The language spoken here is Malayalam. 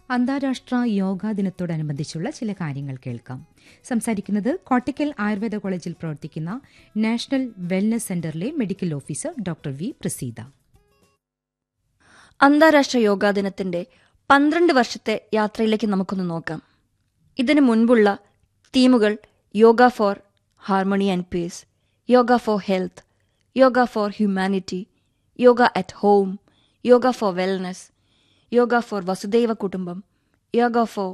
അന്താരാഷ്ട്ര യോഗാ ദിനത്തോടനുബന്ധിച്ചുള്ള ചില കാര്യങ്ങൾ കേൾക്കാം സംസാരിക്കുന്നത് കോട്ടയ്ക്കൽ ആയുർവേദ കോളേജിൽ പ്രവർത്തിക്കുന്ന നാഷണൽ വെൽനസ് സെന്ററിലെ medical officer doctor V Praseetha അന്താരാഷ്ട്ര യോഗാ ദിനത്തിന്റെ പന്ത്രണ്ട് വർഷത്തെ യാത്രയിലേക്ക് നമുക്കൊന്ന് നോക്കാം ഇതിനു മുൻപുള്ള തീമുകൾ yoga for harmony and peace yoga for health yoga for humanity yoga at home yoga for wellness yoga for Vasudhaiva Kudumbam yoga four